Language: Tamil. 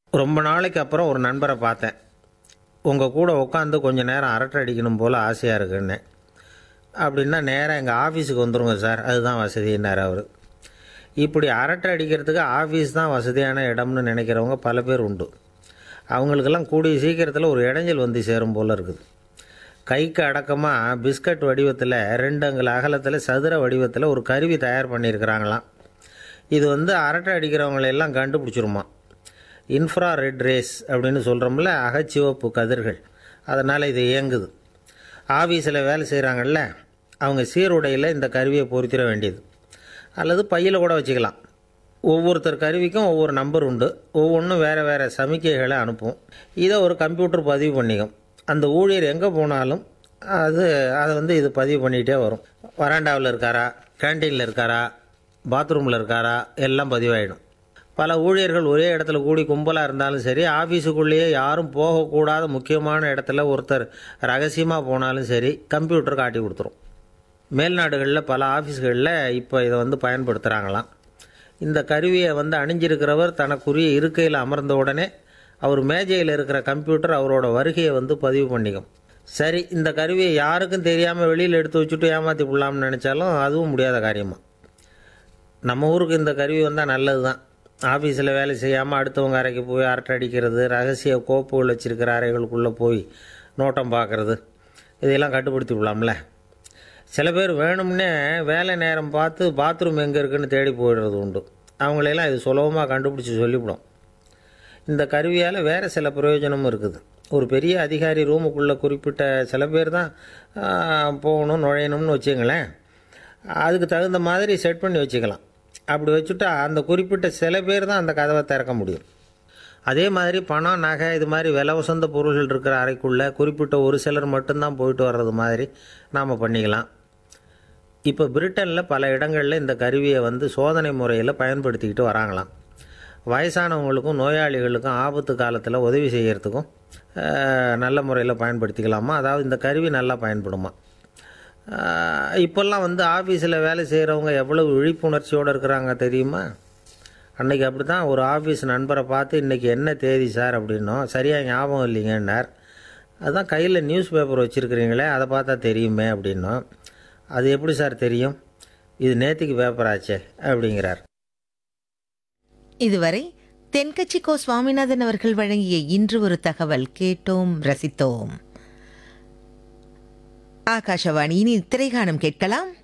ரொம்ப நாளைக்கு அப்புறம் ஒரு நண்பரை பார்த்தேன் உங்கள் கூட உட்காந்து கொஞ்சம் நேரம் அரட்டை அடிக்கணும் போல் ஆசையாக இருக்குன்னு அப்படின்னா நேராக எங்கள் ஆஃபீஸுக்கு வந்துருங்க சார் அதுதான் வசதின்னார் அவர் இப்படி அரட்டை அடிக்கிறதுக்கு ஆஃபீஸ் தான் வசதியான இடம்னு நினைக்கிறவங்க பல பேர் உண்டு அவங்களுக்கெல்லாம் கூடிய சீக்கிரத்தில் ஒரு இடைஞ்சல் வந்து சேரும் போல் இருக்குது கைக்கு அடக்கமாக பிஸ்கட் வடிவத்தில் ரெண்டு அங்குல அகலத்தில் சதுர வடிவத்தில் ஒரு கருவி தயார் பண்ணியிருக்கிறாங்களாம் இது வந்து அரட்டை அடிக்கிறவங்களெல்லாம் கண்டுபிடிச்சிருமா இன்ஃப்ரா ரெட் ரேஸ் அப்படின்னு சொல்கிறோம்ல அகச்சிவப்பு கதிர்கள் அதனால் இது இயங்குது ஆஃபீஸில் வேலை செய்கிறாங்கல்ல அவங்க சீருடையில் இந்த கருவியை பொருத்திட வேண்டியது அல்லது பையில் கூட வச்சுக்கலாம் ஒவ்வொருத்தர் கருவிக்கும் ஒவ்வொரு நம்பர் உண்டு ஒவ்வொன்றும் வேறு வேறு சமிக்கைகளை அனுப்பும் இதை ஒரு கம்ப்யூட்டர் பதிவு பண்ணிக்கும் அந்த ஊழியர் எங்கே போனாலும் அது அதை வந்து இது பதிவு பண்ணிகிட்டே வரும் வராண்டாவில் இருக்காரா கேன்டீனில் இருக்காரா பாத்ரூமில் இருக்காரா எல்லாம் பதிவாயிடும் பல ஊழியர்கள் ஒரே இடத்துல கூடி கும்பலாக இருந்தாலும் சரி ஆஃபீஸுக்குள்ளேயே யாரும் போகக்கூடாத முக்கியமான இடத்துல ஒருத்தர் ரகசியமாக போனாலும் சரி கம்ப்யூட்டர் காட்டி கொடுத்துரும் மேல்நாடுகளில் பல ஆஃபீஸ்களில் இப்போ இதை வந்து பயன்படுத்துகிறாங்களாம் இந்த கருவியை வந்து அணிஞ்சிருக்கிறவர் தனக்குரிய இருக்கையில் அமர்ந்த உடனே அவர் மேஜையில் இருக்கிற கம்ப்யூட்டர் அவரோட வருகையை வந்து பதிவு பண்ணிக்கும் சரி இந்த கருவியை யாருக்கும் தெரியாமல் வெளியில் எடுத்து வச்சுட்டு ஏமாற்றி விடலாம்னு நினச்சாலும் அதுவும் முடியாத காரியமாக நம்ம ஊருக்கு இந்த கருவி வந்தால் நல்லது தான் ஆஃபீஸில் வேலை செய்யாமல் அடுத்தவங்க அறைக்கு போய் அரட்டை அடிக்கிறது ரகசிய கோப்புகள் வச்சுருக்கிற அறைகளுக்குள்ளே போய் நோட்டம் பார்க்குறது இதையெல்லாம் கட்டுப்படுத்தி விடலாம்ல சில பேர் வேணும்னே வேலை நேரம் பார்த்து பாத்ரூம் எங்கே இருக்குன்னு தேடி போயிடுறது உண்டு அவங்களையெல்லாம் இது சுலபமாக கண்டுபிடிச்சி சொல்லிவிடும் இந்த கருவியால் வேறு சில பிரயோஜனமும் இருக்குது ஒரு பெரிய அதிகாரி ரூமுக்குள்ளே குறிப்பிட்ட சில பேர் தான் ஆ, போகணும் நுழையணும்னு வச்சுங்களேன் அதுக்கு தகுந்த மாதிரி செட் பண்ணி வச்சுக்கலாம் அப்படி வச்சுட்டா அந்த குறிப்பிட்ட சில பேர் தான் அந்த கதவை திறக்க முடியும் அதே மாதிரி பணம் நகை இது மாதிரி விலை உசந்த பொருள்கள் இருக்கிற அறைக்குள்ளே குறிப்பிட்ட ஒரு சிலர் மட்டும்தான் போயிட்டு வர்றது மாதிரி நாம் பண்ணிக்கலாம் இப்போ பிரிட்டனில் பல இடங்களில் இந்த கருவியை வந்து சோதனை முறையில் பயன்படுத்திக்கிட்டு வராங்களாம் வயசானவங்களுக்கும் நோயாளிகளுக்கும் ஆபத்து காலத்தில் உதவி செய்கிறதுக்கும் அஹ், நல்ல முறையில் பயன்படுத்திக்கலாமா அதாவது இந்த கருவி நல்லா பயன்படுமா அஹ், இப்போல்லாம் வந்து ஆஃபீஸில் வேலை செய்கிறவங்க எவ்வளவு விழிப்புணர்ச்சியோடு இருக்கிறாங்க தெரியுமா அன்னைக்கு அப்படி தான் ஒரு ஆஃபீஸ் நண்பரை பார்த்து இன்றைக்கி என்ன தேதி சார் அப்படின்னோம் சரியாக ஞாபகம் இல்லைங்கன்னார் அதான் கையில் நியூஸ் பேப்பர் வச்சுருக்கிறீங்களே அதை பார்த்தா தெரியுமே அப்படின்னோம் அது எப்படி சார் தெரியும் இது நேத்திக்கு பேப்பர் ஆச்சே அப்படிங்கிறார் இதுவரை தென்கட்சி கோ சுவாமிநாதன் அவர்கள் வழங்கிய இன்று ஒரு தகவல் கேட்டோம் ரசித்தோம் ஆகாஷவாணி இனி திரைகாணம் கேட்கலாம்